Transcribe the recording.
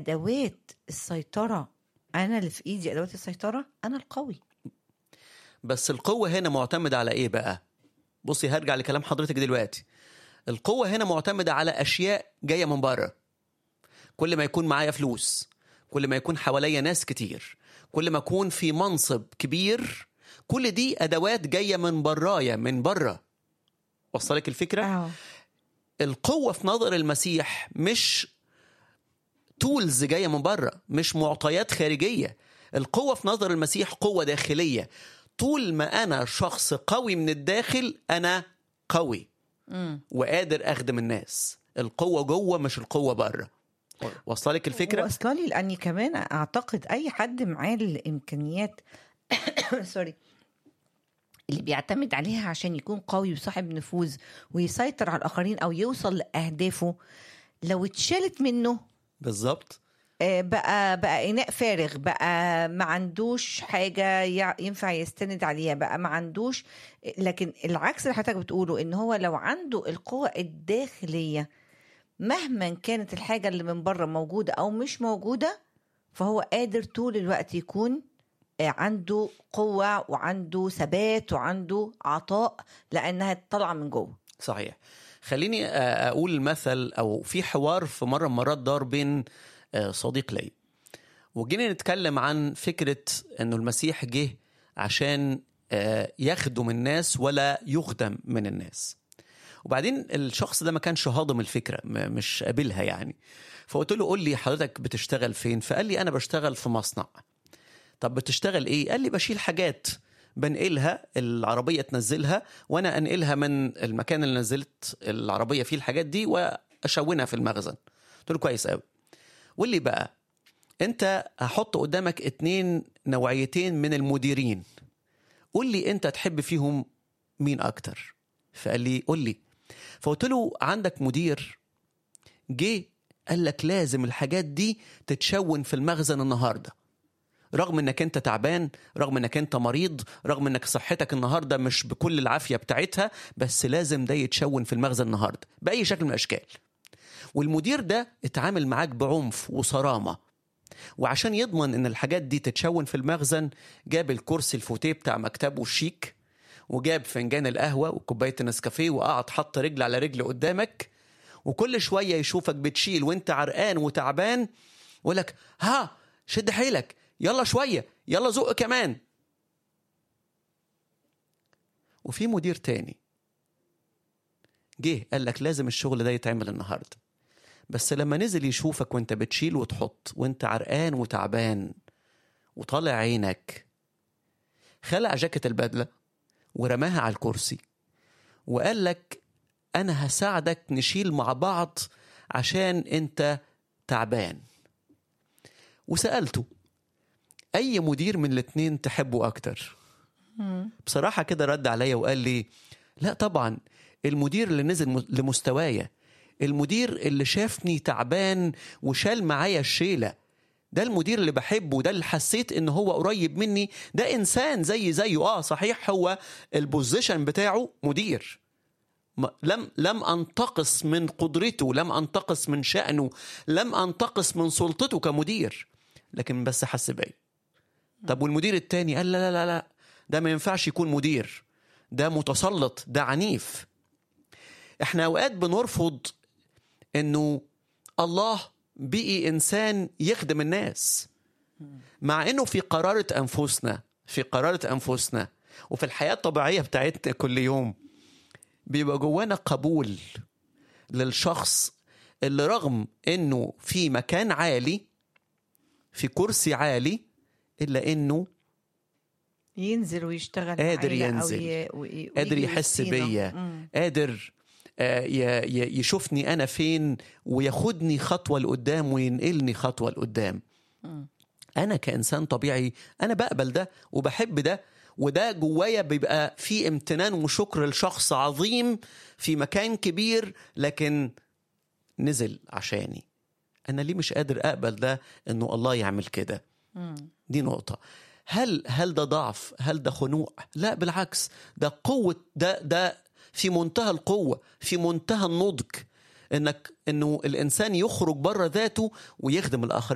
ادوات السيطره انا اللي في ايدي ادوات السيطره انا القوي بس القوة هنا معتمدة على إيه بقى؟ بصي هرجع لكلام حضرتك دلوقتي. القوة هنا معتمدة على أشياء جاية من بره. كل ما يكون معايا فلوس، كل ما يكون حواليا ناس كتير، كل ما أكون في منصب كبير، كل دي أدوات جاية من برايا من بره. وصلك الفكرة؟ اه القوة في نظر المسيح مش تولز جاية من بره مش معطيات خارجية القوة في نظر المسيح قوة داخلية طول ما أنا شخص قوي من الداخل أنا قوي امم وقادر أخدم الناس القوة جوه مش القوة بره وصلك الفكرة؟ واصله لي لاني كمان اعتقد اي حد معاه الامكانيات سوري اللي بيعتمد عليها عشان يكون قوي وصاحب نفوذ ويسيطر على الاخرين او يوصل لاهدافه لو اتشالت منه بالظبط آه، بقى بقى اناء فارغ بقى ما عندوش حاجه يع- ينفع يستند عليها بقى ما عندوش لكن العكس اللي حضرتك بتقوله ان هو لو عنده القوه الداخليه مهما كانت الحاجه اللي من بره موجوده او مش موجوده فهو قادر طول الوقت يكون آه، عنده قوه وعنده ثبات وعنده عطاء لانها طالعه من جوه صحيح خليني آه، اقول مثل او في حوار في مره من المرات دار بين آه، صديق لي وجينا نتكلم عن فكره انه المسيح جه عشان آه، يخدم الناس ولا يخدم من الناس وبعدين الشخص ده ما كانش هاضم الفكره م- مش قابلها يعني فقلت له قول لي حضرتك بتشتغل فين فقال لي انا بشتغل في مصنع طب بتشتغل ايه قال لي بشيل حاجات بنقلها العربيه تنزلها وانا انقلها من المكان اللي نزلت العربيه فيه الحاجات دي واشونها في المخزن قلت له كويس قوي قول لي بقى انت هحط قدامك اتنين نوعيتين من المديرين قول لي انت تحب فيهم مين اكتر فقال لي قول لي فقلت له عندك مدير جه قال لك لازم الحاجات دي تتشون في المخزن النهارده رغم انك انت تعبان رغم انك انت مريض رغم انك صحتك النهارده مش بكل العافيه بتاعتها بس لازم ده يتشون في المخزن النهارده باي شكل من الاشكال والمدير ده اتعامل معاك بعنف وصرامه وعشان يضمن ان الحاجات دي تتشون في المخزن جاب الكرسي الفوتيه بتاع مكتبه الشيك وجاب فنجان القهوه وكوبايه النسكافيه وقعد حط رجل على رجل قدامك وكل شويه يشوفك بتشيل وانت عرقان وتعبان يقول لك ها شد حيلك يلا شويه يلا زق كمان وفي مدير تاني جه قال لك لازم الشغل ده يتعمل النهارده بس لما نزل يشوفك وانت بتشيل وتحط وانت عرقان وتعبان وطالع عينك خلع جاكيت البدله ورماها على الكرسي وقال لك انا هساعدك نشيل مع بعض عشان انت تعبان وسالته اي مدير من الاتنين تحبه اكتر بصراحه كده رد عليا وقال لي لا طبعا المدير اللي نزل م- لمستوايا المدير اللي شافني تعبان وشال معايا الشيله ده المدير اللي بحبه ده اللي حسيت ان هو قريب مني ده انسان زي زيه اه صحيح هو البوزيشن بتاعه مدير م- لم لم انتقص من قدرته لم انتقص من شأنه لم انتقص من سلطته كمدير لكن بس حس بيا طب والمدير التاني قال لا لا لا لا ده ما ينفعش يكون مدير ده متسلط ده عنيف احنا اوقات بنرفض انه الله بقي انسان يخدم الناس مع انه في قرارة انفسنا في قرارة انفسنا وفي الحياة الطبيعية بتاعتنا كل يوم بيبقى جوانا قبول للشخص اللي رغم انه في مكان عالي في كرسي عالي الا انه ينزل ويشتغل قادر معانا أو ينزل. ي... وي... قادر ويجي يحس وسطينا. بيا مم. قادر آه، ي- ي- يشوفني انا فين وياخدني خطوه لقدام وينقلني خطوه لقدام مم. انا كانسان طبيعي انا بقبل ده وبحب ده وده جوايا بيبقى في امتنان وشكر لشخص عظيم في مكان كبير لكن نزل عشاني انا ليه مش قادر اقبل ده انه الله يعمل كده مم. دي نقطة هل هل ده ضعف؟ هل ده خنوع؟ لا بالعكس ده قوة ده ده في منتهى القوة في منتهى النضج انك انه الانسان يخرج بره ذاته ويخدم الاخرين